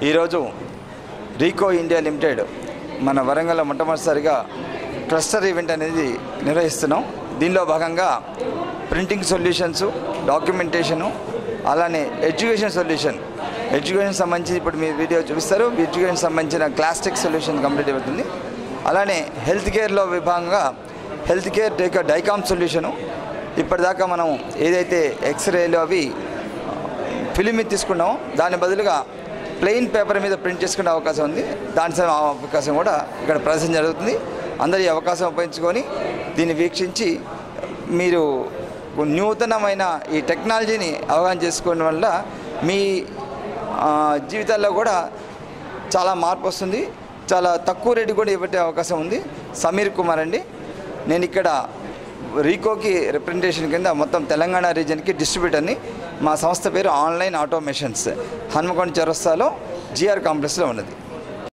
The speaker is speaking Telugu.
ఈరోజు రీకో ఇండియా లిమిటెడ్ మన వరంగల్లో మొట్టమొదటిసారిగా క్లస్టర్ ఈవెంట్ అనేది నిర్వహిస్తున్నాం దీనిలో భాగంగా ప్రింటింగ్ సొల్యూషన్స్ డాక్యుమెంటేషను అలానే ఎడ్యుకేషన్ సొల్యూషన్ ఎడ్యుకేషన్ సంబంధించి ఇప్పుడు మీ వీడియో చూపిస్తారు ఎడ్యుకేషన్ సంబంధించిన క్లాస్టిక్ సొల్యూషన్ కంప్లీట్ అవుతుంది అలానే హెల్త్ కేర్లో విభాగంగా హెల్త్ కేర్ డైకా డైకామ్ సొల్యూషను ఇప్పటిదాకా మనం ఏదైతే ఎక్స్రేలు అవి ఫిలిం మీద తీసుకున్నామో దాని బదులుగా ప్లెయిన్ పేపర్ మీద ప్రింట్ చేసుకునే అవకాశం ఉంది దాని సమ- అవకాశం కూడా ఇక్కడ ప్రదర్శన జరుగుతుంది అందరి అవకాశం ఉపయోగించుకొని దీన్ని వీక్షించి మీరు నూతనమైన ఈ టెక్నాలజీని అవగాహన చేసుకోవడం వల్ల మీ ఆ, జీవితాల్లో కూడా చాలా మార్పు వస్తుంది చాలా తక్కువ రేటు కూడా ఇవ్వటే అవకాశం ఉంది సమీర్ కుమార్ అండి నేను ఇక్కడ రీకోకి రిప్రజెంటేషన్ కింద మొత్తం తెలంగాణ రీజన్కి డిస్ట్రిబ్యూటర్ని మా సంస్థ పేరు ఆన్లైన్ ఆటోమేషన్స్ హన్మకొండ చౌరస్తాలో జిఆర్ కాంప్లెక్స్లో ఉన్నది